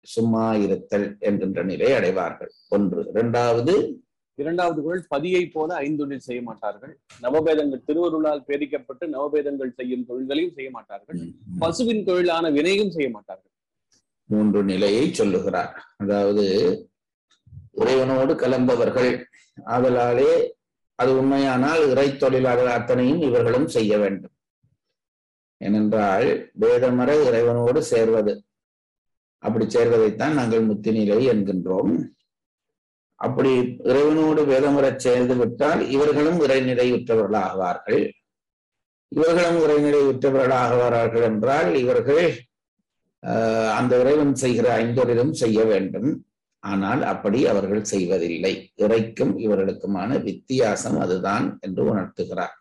சும்மா இருத்தல் என்கின்ற நிலை அடைவார்கள் ஒன்று இரண்டாவது இரண்டாவது குரல் பதியை போல ஐந்தொழில் செய்ய மாட்டார்கள் நவபேதங்கள் திருவருளால் பேரிக்கப்பட்டு நவபேதங்கள் செய்யும் தொழில்களையும் செய்ய மாட்டார்கள் பசுவின் தொழிலான வினையும் செய்ய மாட்டார்கள் மூன்று நிலையை சொல்லுகிறார் அதாவது இறைவனோடு கலந்தவர்கள் ஆதலாலே அது உண்மையானால் இறை தொழிலாளர் அத்தனையும் இவர்களும் செய்ய வேண்டும் ஏனென்றால் வேதமர இறைவனோடு சேர்வது அப்படி சேர்வதைத்தான் நாங்கள் முத்தி நிலை என்கின்றோம் அப்படி இறைவனோடு வேதமரச் சேர்ந்து விட்டால் இவர்களும் இறைநிலையுற்றவர்களாகுவார்கள் இவர்களும் இறைநிலையுற்றவர்களாகுவார்கள் என்றால் இவர்கள் ஆஹ், அந்த இறைவன் செய்கிற ஐந்தொழிலும் செய்ய வேண்டும் ஆனால் அப்படி அவர்கள் செய்வதில்லை இறைக்கும் இவர்களுக்குமான வித்தியாசம் அதுதான் என்று உணர்த்துகிறார்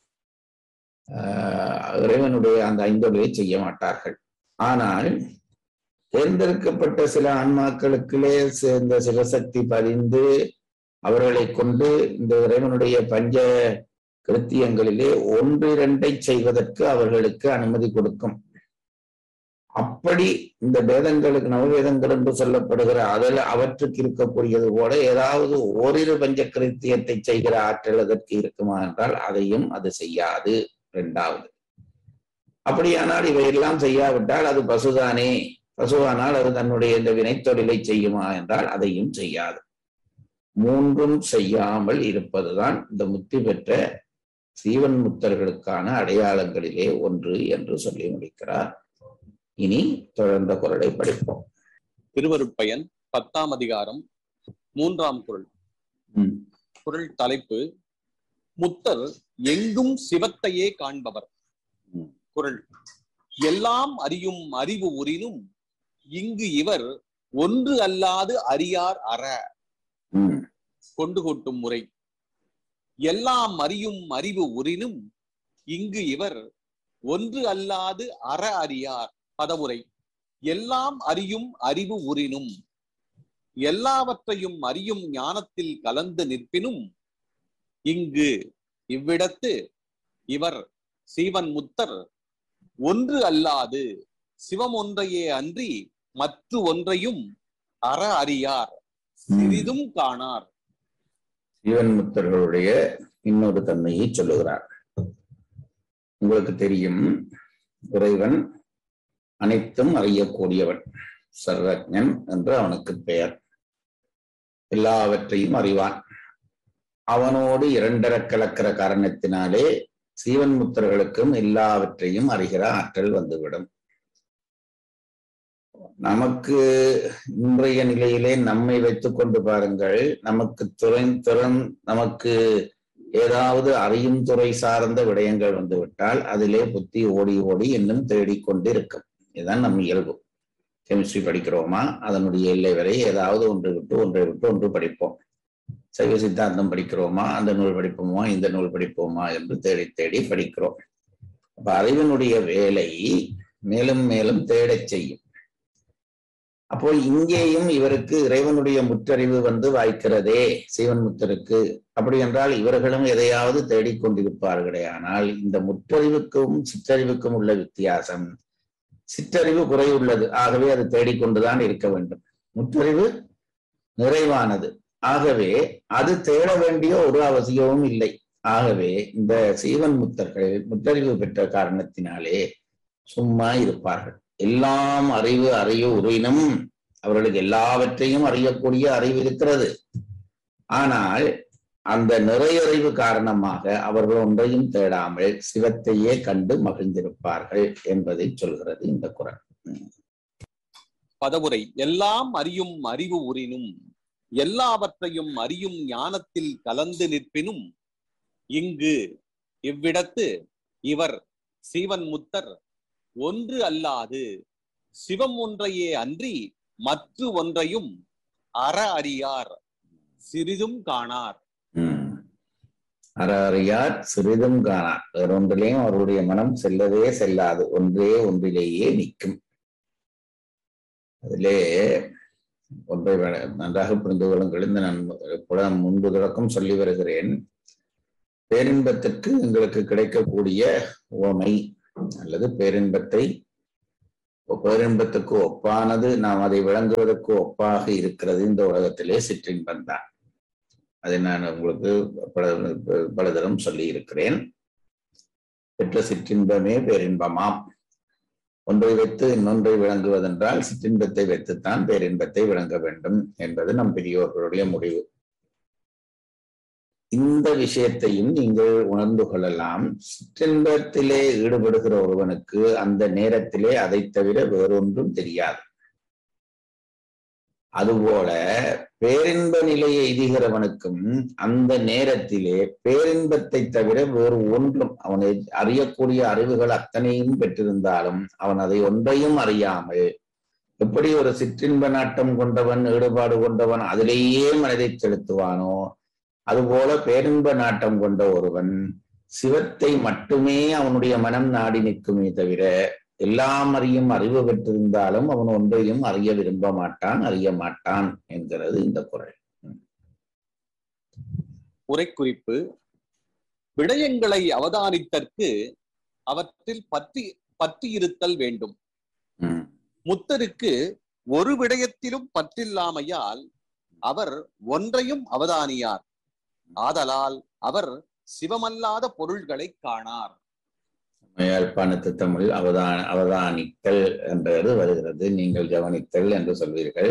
ஆஹ், இறைவனுடைய அந்த ஐந்தொழிலை செய்ய மாட்டார்கள் ஆனால் தேர்ந்தெடுக்கப்பட்ட சில ஆன்மாக்களுக்குள்ளே சேர்ந்த சிவசக்தி பதிந்து அவர்களை கொண்டு இந்த இறைவனுடைய பஞ்ச கிருத்தியங்களிலே ஒன்று இரண்டை செய்வதற்கு அவர்களுக்கு அனுமதி கொடுக்கும் அப்படி இந்த வேதங்களுக்கு நவவேதங்கள் என்று சொல்லப்படுகிற அதில் அவற்றுக்கு இருக்கக்கூடியது போல ஏதாவது ஓரிரு பஞ்ச கிருத்தியத்தை செய்கிற ஆற்றல் அதற்கு இருக்குமா என்றால் அதையும் அது செய்யாது இரண்டாவது அப்படியானால் இவையெல்லாம் செய்யாவிட்டால் அது பசுதானே பசுவானால் அது தன்னுடைய இந்த வினைத்தொழிலை செய்யுமா என்றால் அதையும் செய்யாது மூன்றும் செய்யாமல் இருப்பதுதான் இந்த முத்தி பெற்ற சீவன் முத்தர்களுக்கான அடையாளங்களிலே ஒன்று என்று சொல்லி முடிக்கிறார் இனி தொடர்ந்த குரலை படிப்போம் திருவருட்பயன் பத்தாம் அதிகாரம் மூன்றாம் குரல் ம், குரல் தலைப்பு முத்தர் எங்கும் சிவத்தையே காண்பவர் ம். குரல் எல்லாம் அறியும் அறிவு உரினும் இங்கு இவர் ஒன்று அல்லாது அறியார் அற ம், கொண்டு கொட்டும் முறை எல்லாம் அறியும் அறிவு உரினும் இங்கு இவர் ஒன்று அல்லாது அற அறியார் பதவுரை எல்லாம் அறியும் அறிவு உரினும் எல்லாவற்றையும் அறியும் ஞானத்தில் கலந்து நிற்பினும் இங்கு இவ்விடத்து இவர் சீவன் முத்தர் ஒன்று அல்லாது சிவம் ஒன்றையே அன்றி மற்ற ஒன்றையும் அற அறியார் சிறிதும் காணார் சீவன் முத்தர்களுடைய இன்னொரு தன்மையை சொல்லுகிறார் உங்களுக்கு தெரியும் இறைவன் அனைத்தும் அறியக்கூடியவன் சர்வஜன் என்று அவனுக்கு பெயர் எல்லாவற்றையும் அறிவான் அவனோடு இரண்டர கலக்கிற காரணத்தினாலே சீவன் முத்தர்களுக்கும் எல்லாவற்றையும் அறிகிற ஆற்றல் வந்துவிடும் நமக்கு இன்றைய நிலையிலே நம்மை வைத்துக் கொண்டு பாருங்கள் நமக்கு துறை திறன் நமக்கு ஏதாவது அறியும் துறை சார்ந்த விடயங்கள் வந்துவிட்டால் அதிலே புத்தி ஓடி ஓடி இன்னும் தேடிக்கொண்டு இருக்கும் இதுதான் நம் இயல்பு கெமிஸ்ட்ரி படிக்கிறோமா அதனுடைய எல்லை வரை ஏதாவது ஒன்று விட்டு ஒன்றை விட்டு ஒன்று படிப்போம் சைவ சித்தாந்தம் படிக்கிறோமா அந்த நூல் படிப்போமா இந்த நூல் படிப்போமா என்று தேடி தேடி படிக்கிறோம் அப்ப அறிவினுடைய வேலை மேலும் மேலும் தேடச் செய்யும் அப்போ இங்கேயும் இவருக்கு இறைவனுடைய முற்றறிவு வந்து வாய்க்கிறதே சீவன் முத்தருக்கு அப்படி என்றால் இவர்களும் எதையாவது தேடிக்கொண்டிருப்பார்களே ஆனால் இந்த முற்றறிவுக்கும் சிற்றறிவுக்கும் உள்ள வித்தியாசம் சிற்றறிவு குறையுள்ளது ஆகவே அது தேடிக்கொண்டுதான் இருக்க வேண்டும் முற்றறிவு நிறைவானது ஆகவே அது தேட வேண்டிய ஒரு அவசியமும் இல்லை ஆகவே இந்த சீவன் முத்தர்கள் முற்றறிவு பெற்ற காரணத்தினாலே சும்மா இருப்பார்கள் எல்லாம் அறிவு அறிய உரினும் அவர்களுக்கு எல்லாவற்றையும் அறியக்கூடிய அறிவு இருக்கிறது ஆனால் அந்த நிறையறிவு காரணமாக அவர்கள் ஒன்றையும் தேடாமல் சிவத்தையே கண்டு மகிழ்ந்திருப்பார்கள் என்பதை சொல்கிறது இந்த குரல் பதவுரை எல்லாம் அறியும் அறிவு உரினும் எல்லாவற்றையும் அறியும் ஞானத்தில் கலந்து நிற்பினும் இங்கு இவ்விடத்து இவர் சீவன் முத்தர் ஒன்று அல்லாது சிவம் ஒன்றையே அன்றி மற்ற ஒன்றையும் அற அறியார் சிறிதும் காணார் உம் அறாரியார் சிறிதும் காணார் வேறொன்றிலேயும் அவருடைய மனம் செல்லவே செல்லாது ஒன்றே ஒன்றிலேயே நிற்கும் அதிலே ஒன்றை வே- நன்றாக புரிந்து கொள்ளுங்கள் இந்த நான் புலம் முன்பு தொடக்கம் சொல்லி வருகிறேன் பேரின்பத்திற்கு எங்களுக்கு கிடைக்கக்கூடிய உவமை அல்லது பேரின்பத்தை பேரின்பத்துக்கு ஒப்பானது நாம் அதை விளங்குவதற்கு ஒப்பாக இருக்கிறது இந்த உலகத்திலே சிற்றின்பம் தான் அதை நான் உங்களுக்கு பல பலதரம் சொல்லி இருக்கிறேன் பெற்ற சிற்றின்பமே பேரின்பமாம் ஒன்றை வைத்து இன்னொன்றை விளங்குவதென்றால் சிற்றின்பத்தை வைத்துத்தான் பேரின்பத்தை விளங்க வேண்டும் என்பது நம் பெரியோர்களுடைய முடிவு இந்த விஷயத்தையும் நீங்கள் உணர்ந்து கொள்ளலாம் சிற்றின்பத்திலே ஈடுபடுகிற ஒருவனுக்கு அந்த நேரத்திலே அதை தவிர வேறொன்றும் தெரியாது அதுபோல பேரின்ப நிலையை எய்துகிறவனுக்கும் அந்த நேரத்திலே பேரின்பத்தை தவிர வேறு ஒன்றும் அவனை அறியக்கூடிய அறிவுகள் அத்தனையும் பெற்றிருந்தாலும் அவன் அதை ஒன்றையும் அறியாமல் எப்படி ஒரு சிற்றின்ப நாட்டம் கொண்டவன் ஈடுபாடு கொண்டவன் அதிலேயே மனதை செலுத்துவானோ அதுபோல பேரின்ப நாட்டம் கொண்ட ஒருவன் சிவத்தை மட்டுமே அவனுடைய மனம் நாடி நிற்குமே தவிர எல்லாம் அறியும் அறிவு பெற்றிருந்தாலும் அவன் ஒன்றையும் அறிய விரும்ப மாட்டான் அறிய மாட்டான் என்கிறது இந்த குரல் உரைக்குறிப்பு விடயங்களை அவதானித்தற்கு அவற்றில் பற்றி பற்றி இருத்தல் வேண்டும் உம் முத்தருக்கு ஒரு விடயத்திலும் பற்றில்லாமையால் அவர் ஒன்றையும் அவதானியார் ஆதலால் அவர் சிவமல்லாத பொருள்களை காணார் யாழ்ப்பாணத்து தமிழ் அவதான அவதானித்தல் என்றது வருகிறது நீங்கள் கவனித்தல் என்று சொல்வீர்கள்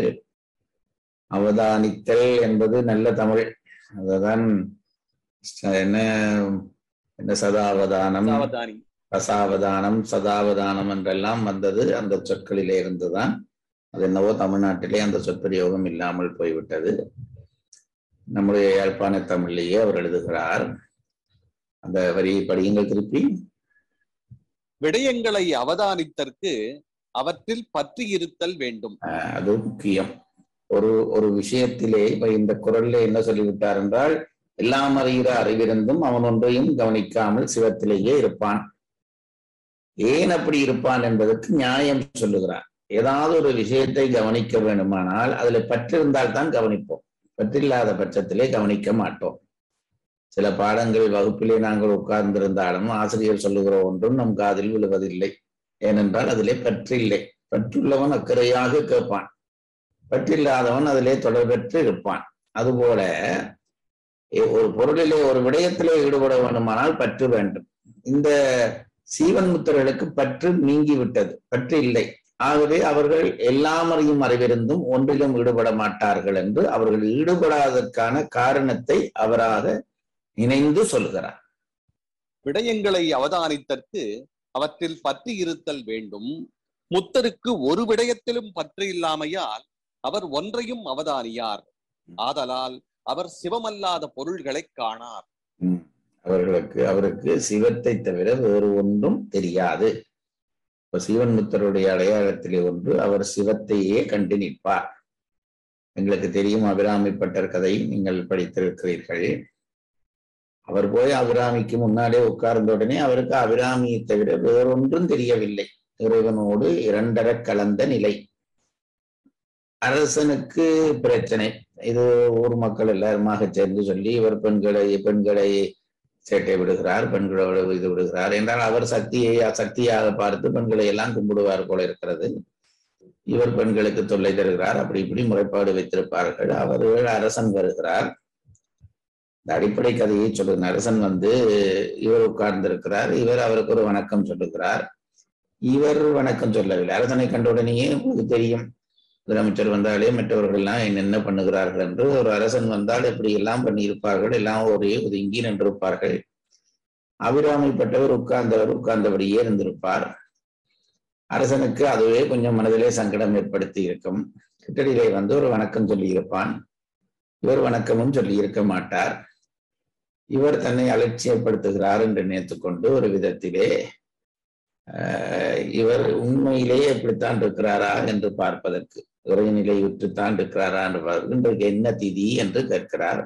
அவதானித்தல் என்பது நல்ல தமிழ் அதுதான் ச- என்ன என்ன சதாவதானம் அவதானி ரசாவதானம் சதாவதானம் என்றெல்லாம் வந்தது அந்த சொற்களிலே இருந்துதான் அது என்னவோ தமிழ்நாட்டிலே அந்த சொற்பிரயோகம் இல்லாமல் போய்விட்டது நம்முடைய யாழ்ப்பாண தமிழிலேயே அவர் எழுதுகிறார் அந்த வரியை படியுங்கள் திருப்பி விடயங்களை அவதானித்தற்கு அவற்றில் பற்றி இருத்தல் வேண்டும் அஹ் அது முக்கியம் ஒரு ஒரு விஷயத்திலே இப்ப இந்த குரல்ல என்ன சொல்லிவிட்டார் என்றால் எல்லாம் அறிகிற அறிவிருந்தும் அவன் ஒன்றையும் கவனிக்காமல் சிவத்திலேயே இருப்பான் ஏன் அப்படி இருப்பான் என்பதற்கு நியாயம் சொல்லுகிறார் ஏதாவது ஒரு விஷயத்தை கவனிக்க வேண்டுமானால் அதுல பற்றிருந்தால் தான் கவனிப்போம் பற்றில்லாத பட்சத்திலே கவனிக்க மாட்டோம் சில பாடங்கள் வகுப்பிலே நாங்கள் உட்கார்ந்திருந்தாலும் ஆசிரியர் சொல்லுகிற ஒன்றும் நம் காதில் விழுவதில்லை ஏனென்றால் அதிலே பற்றில்லை பற்றுள்ளவன் அக்கறையாக கேட்பான் பற்றில்லாதவன் அதிலே தொடர்பெற்று இருப்பான் அதுபோல எ- ஒரு பொருளிலே ஒரு விடயத்திலே ஈடுபட வேண்டுமானால் பற்று வேண்டும் இந்த சீவன் முத்தர்களுக்கு பற்று நீங்கிவிட்டது பற்று இல்லை ஆகவே அவர்கள் எல்லாம் அறியும் அறிவிருந்தும் ஒன்றிலும் ஈடுபட மாட்டார்கள் என்று அவர்கள் ஈடுபடாததற்கான காரணத்தை அவராக இணைந்து சொல்கிறார் விடயங்களை அவதானித்தற்கு அவற்றில் பற்றி இருத்தல் வேண்டும் முத்தருக்கு ஒரு விடயத்திலும் பற்று இல்லாமையால் அவர் ஒன்றையும் அவதானியார் ஆதலால் அவர் சிவமல்லாத பொருள்களை காணார் ம். அவர்களுக்கு அவருக்கு சிவத்தை தவிர வேறு ஒன்றும் தெரியாது இப்ப சிவன் முத்தருடைய அடையாளத்திலே ஒன்று அவர் சிவத்தையே கண்டு நிற்பார் எங்களுக்கு தெரியும் அபிராமிப்பட்டர் கதை நீங்கள் படித்திருக்கிறீர்கள் அவர் போய் அபிராமிக்கு முன்னாலே உட்கார்ந்த உடனே அவருக்கு அபிராமியை தவிர வேறொன்றும் தெரியவில்லை இறைவனோடு இரண்டர கலந்த நிலை அரசனுக்கு பிரச்சனை இது ஊர் மக்கள் எல்லாருமாக சேர்ந்து சொல்லி இவர் பெண்களை பெண்களை சேட்டை விடுகிறார் பெண்களோடு இது விடுகிறார் என்றால் அவர் சக்தியை சக்தியாக பார்த்து பெண்களை எல்லாம் கும்பிடுவார் போல இருக்கிறது இவர் பெண்களுக்கு தொல்லை தருகிறார் அப்படி இப்படி முறைப்பாடு வைத்திருப்பார்கள் அவர்கள் அரசன் வருகிறார் இந்த அடிப்படை கதையை சொல்லுங்க அரசன் வந்து இவர் உட்கார்ந்திருக்கிறார் இவர் அவருக்கு ஒரு வணக்கம் சொல்லுகிறார் இவர் வணக்கம் சொல்லவில்லை அரசனை கண்ட உடனேயே உங்களுக்கு தெரியும் முதலமைச்சர் வந்தாலே மற்றவர்கள் எல்லாம் என்னென்ன பண்ணுகிறார்கள் என்று ஒரு அரசன் வந்தால் எப்படி எல்லாம் பண்ணியிருப்பார்கள் எல்லாம் ஒரே ஒதுங்கி நின்றிருப்பார்கள் அபிராமிப்பட்டவர் உட்கார்ந்தவர் உட்கார்ந்தபடியே இருந்திருப்பார் அரசனுக்கு அதுவே கொஞ்சம் மனதிலே சங்கடம் ஏற்படுத்தி இருக்கும் கிட்டடியிலே வந்து ஒரு வணக்கம் சொல்லி இருப்பான் இவர் வணக்கமும் சொல்லி இருக்க மாட்டார் இவர் தன்னை அலட்சியப்படுத்துகிறார் என்று நினைத்துக்கொண்டு ஒரு விதத்திலே ஆஹ், இவர் உண்மையிலேயே எப்படித்தான் இருக்கிறாரா என்று பார்ப்பதற்கு இறைநிலை விட்டுத்தான் இருக்கிறாரா என்று பார்ப்பதற்கு இன்றைக்கு என்ன திதி என்று கேட்கிறார்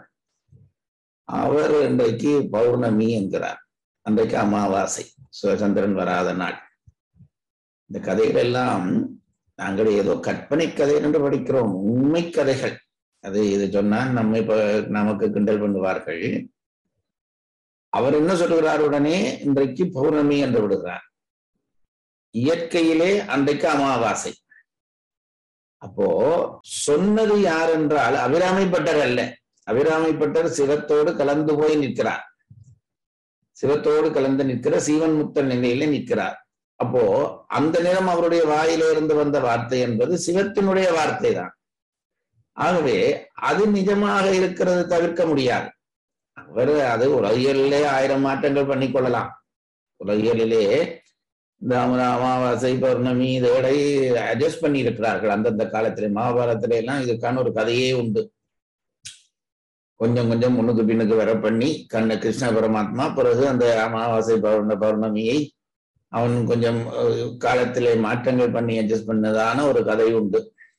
அவர் இன்றைக்கு பௌர்ணமி என்கிறார் அன்றைக்கு அமாவாசை சிவச்சந்திரன் வராத நாள் இந்த கதைகள் எல்லாம் நாங்கள் ஏதோ கற்பனை கதை என்று படிக்கிறோம் உண்மை கதைகள் அது இது சொன்னால் நம்மை ப- நமக்கு கிண்டல் பண்ணுவார்கள் அவர் என்ன சொல்லுகிறார் உடனே இன்றைக்கு பௌர்ணமி என்று விடுகிறார் இயற்கையிலே அன்றைக்கு அமாவாசை அப்போ சொன்னது யார் என்றால் அபிராமிப்பட்டர் அல்ல அபிராமிப்பட்டர் சிவத்தோடு கலந்து போய் நிற்கிறார் சிவத்தோடு கலந்து நிற்கிற சீவன் முத்தன் நிலையில நிற்கிறார் அப்போ அந்த நேரம் அவருடைய வாயிலிருந்து வந்த வார்த்தை என்பது சிவத்தினுடைய வார்த்தை தான் ஆகவே அது நிஜமாக இருக்கிறது தவிர்க்க முடியாது அவர் அது உலகியலிலே ஆயிரம் மாற்றங்கள் பண்ணிக்கொள்ளலாம் உலகியலிலே இந்த அம- அமாவாசை பௌர்ணமி இதோடை அட்ஜஸ்ட் பண்ணி இருக்கிறார்கள் அந்தந்த காலத்திலே மகாபாரதத்தில எல்லாம் இதுக்கான ஒரு கதையே உண்டு கொஞ்சம் கொஞ்சம் முன்னுக்கு பின்னுக்கு வர பண்ணி கண்ண கிருஷ்ண பரமாத்மா பிறகு அந்த அமாவாசை பௌர்ண பௌர்ணமியை அவன் கொஞ்சம் அஹ், காலத்திலே மாற்றங்கள் பண்ணி அட்ஜஸ்ட் பண்ணதான ஒரு கதை உண்டு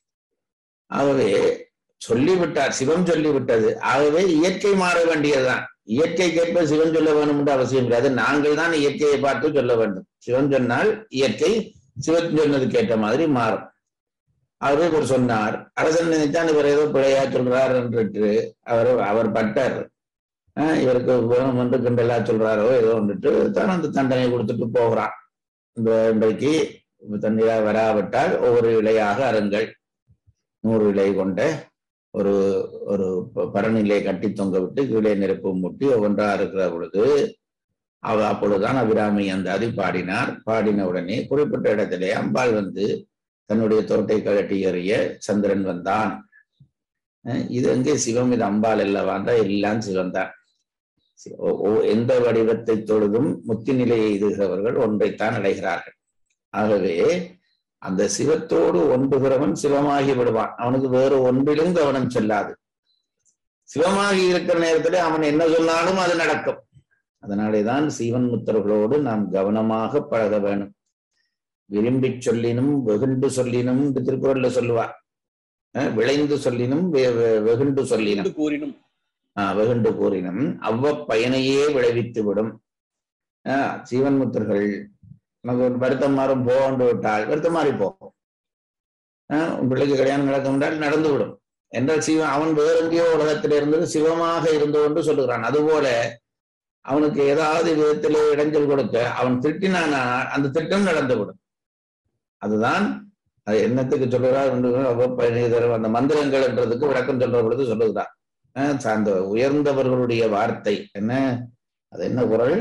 ஆகவே சொல்லிவிட்டார் சிவம் சொல்லிவிட்டது ஆகவே இயற்கை மாற வேண்டியதுதான் இயற்கைக்கேற்ப சிவன் சொல்ல வேண்டும் என்று அவசியம் கிடையாது நாங்கள் தான் இயற்கையை பார்த்து சொல்ல வேண்டும் சிவன் சொன்னால் இயற்கை சிவன் சொன்னதுக்கு ஏற்ற மாதிரி மாறும் ஆகவே இவர் சொன்னார் அரசன் நினைத்தான் இவர் ஏதோ பிழையா சொல்றார் என்று அவர் அவர் பட்டார் ஆஹ் இவருக்கு வேணும் என்று கிண்டலா சொல்றாரோ ஏதோ வந்துட்டு தான் அந்த தண்டனை கொடுத்துட்டு போகிறான் இந்த இன்றைக்கு தண்ணீரா வராவிட்டால் ஒவ்வொரு இலையாக அருங்கள் நூறு இலை கொண்ட ஒரு ஒரு ப- பரணிலை கட்டி தொங்க விட்டு கீழே நெருப்பு முட்டி ஒவ்வொன்றா இருக்கிற பொழுது அவ அப்பொழுதுதான் அபிராமி அந்த அதி பாடினார் பாடின உடனே குறிப்பிட்ட இடத்திலே அம்பாள் வந்து தன்னுடைய தோட்டை கழட்டி எறிய சந்திரன் வந்தான் அஹ் இது எங்கே சிவம் இது அம்பாள் அல்லவாண்டா எல்லாம் சிவம்தான் சி- ஒ- ஒ- எந்த வடிவத்தை தொழுதும் முத்தி நிலையை எய்துகிறவர்கள் ஒன்றைத்தான் அடைகிறார்கள் ஆகவே அந்த சிவத்தோடு ஒன்றுகிறவன் சிவமாகி விடுவான் அவனுக்கு வேறு ஒன்றிலும் கவனம் செல்லாது சிவமாகி இருக்கிற நேரத்துல அவன் என்ன சொன்னாலும் அது நடக்கும் அதனாலேதான் சீவன் முத்தர்களோடு நாம் கவனமாக பழக வேணும் விரும்பி சொல்லினும் வெகுண்டு சொல்லினும் இந்த திருக்குறள்ல சொல்லுவார் அஹ் விளைந்து சொல்லினும் வெ- வெ- வெகுண்டு சொல்லினும் என்று கூறினும் ஆஹ் வெகுண்டு கூறினும் அவ்வ பயனையே விளைவித்து விடும் ஆஹ் சீவன் முத்தர்கள் நமக்கு ஒரு வருத்தம் மாறும் போன்று விட்டால் வருத்தம் மாறி போகும் ஆஹ் உன் பிள்ளைக்கு கல்யாணம் நடக்கும் என்றால் நடந்து விடும் என்றால் சிவன் அவன் வேற எங்கேயோ உலகத்தில் இருந்தது சிவமாக இருந்து கொண்டு சொல்லுகிறான் அதுபோல அவனுக்கு ஏதாவது விதத்திலே இடைஞ்சல் கொடுக்க அவன் திட்டினானா அந்த திட்டம் நடந்து விடும் அதுதான் அது என்னத்துக்கு சொல்லுகிறார் என்று அவ்வ பயனை தரும் அந்த மந்திரங்கள் என்றதுக்கு விளக்கம் சொல்ற பொழுது சொல்லுகிறார் ஆஹ் அந்த உயர்ந்தவர்களுடைய வார்த்தை என்ன அது என்ன குரல்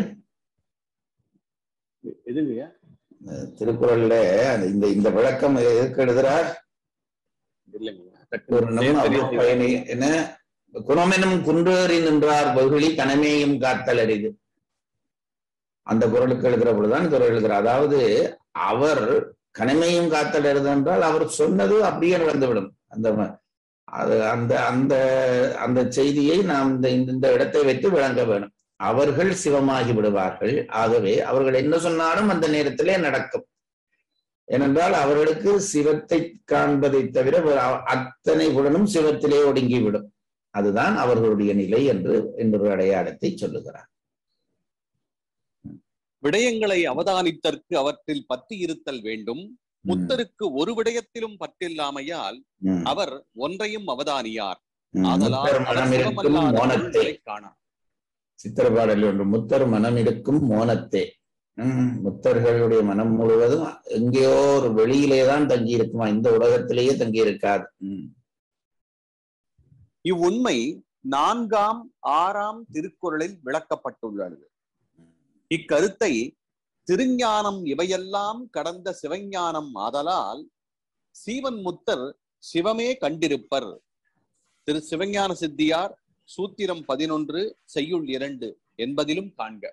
எதுங்கய்யா திருக்குறள்ல அந்த இந்த இந்த விளக்கம் எதுக்கு எழுதுறார் இல்லைங்கய்யா பூர்ணம் டக்குனு தெரிய அவ்வப்பயனை என்ன குணமெனும் குன்றேறி நின்றார் வெகுளி கனமேயும் காத்தல் அரிது அந்த குரலுக்கு எழுதுற பொழுதுதான் இந்த குரல் எழுதுறார் அதாவது அவர் கனமையும் காத்தல் அரிது என்றால் அவர் சொன்னது அப்படியே நடந்துவிடும் அந்த ம- அது அந்த அந்த அந்த செய்தியை நாம் இந்த இந்த இடத்தை வைத்து விளங்க வேணும் அவர்கள் சிவமாகி விடுவார்கள் ஆகவே அவர்கள் என்ன சொன்னாலும் அந்த நேரத்திலே நடக்கும் ஏனென்றால் அவர்களுக்கு சிவத்தை காண்பதை தவிர வேறு அ- அத்தனை புலனும் சிவத்திலே ஒடுங்கிவிடும் அதுதான் அவர்களுடைய நிலை என்று இன்னொரு அடையாளத்தை சொல்லுகிறார் விடயங்களை அவதானித்தற்கு அவற்றில் பத்தி இருத்தல் வேண்டும் முத்தருக்கு ஒரு விடயத்திலும் பற்றில்லாமையால் ம், அவர் ஒன்றையும் அவதானியார் ம். ஆதலால் முத்தர் அவர் மனம் இருக்கும் சிவமல்லாத மோனத்தை பொருள்களைக் காணார் சித்திரப்பாடல் ஒன்று முத்தர் மனம் இருக்கும் மோனத்தே ம், முத்தர்களுடைய மனம் முழுவதும் எங்கேயோ ஒரு வெளியிலே தான் தங்கி இருக்குமா இந்த உலகத்திலேயே தங்கி இருக்காது ம், இவ்வுண்மை நான்காம் ஆறாம் திருக்குறளில் விளக்கப்பட்டுள்ளது இக்கருத்தை திருஞானம் இவையெல்லாம் கடந்த சிவஞானம் ஆதலால் சீவன் முத்தர் சிவமே கண்டிருப்பர் திரு சிவஞான சித்தியார் சூத்திரம் பதினொன்று செய்யுள் இரண்டு என்பதிலும் காண்க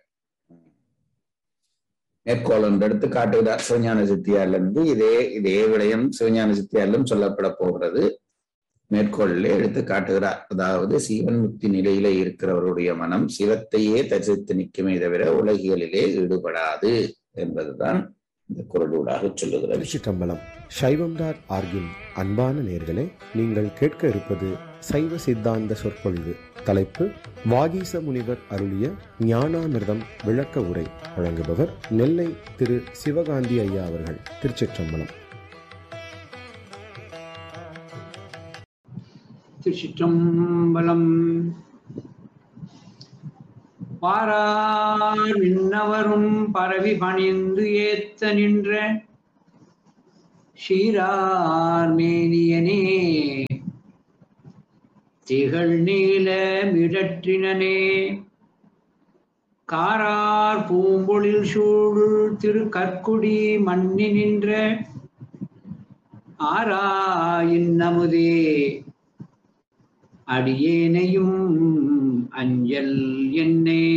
மேற்கோள் ஒன்று எடுத்து காட்டுகிறார் சிவஞான சித்தியார்ல இருந்து இதே இதே விடயம் சிவஞான சித்தியாரிலும் சொல்லப்பட போகிறது மேற்கோளில் எடுத்து காட்டுகிறார் அதாவது சீவன் முக்தி நிலையிலே இருக்கிறவருடைய மனம் சிவத்தையே தரிசித்து நிற்குமே தவிர உலகியலிலே ஈடுபடாது என்பதுதான் இந்த குரலூடாக சொல்லுகிறது திருச்சிற்றம்பலம் சைவம் டாட் ஆர்கின் அன்பான நேர்களே நீங்கள் கேட்க இருப்பது சைவ சித்தாந்த சொற்பொழிவு தலைப்பு வாகீச முனிவர் அருளிய ஞானாமிர்தம் விளக்க உரை வழங்குபவர் நெல்லை திரு சிவகாந்தி ஐயா அவர்கள் திருச்சிற்றம்பலம் திருச்சிற்றம்பலம் பாரார் விண்ணவரும் பரவி பணிந்து ஏத்த நின்ற சீரார்மேனியனே திகழ் நீல மிடற்றினனே காரார் பூம்பொழில் சூழ் திரு கற்குடி மண்ணி நின்ற ஆராயின் நமுதே அடியேனையும் அஞ்சல் என்னே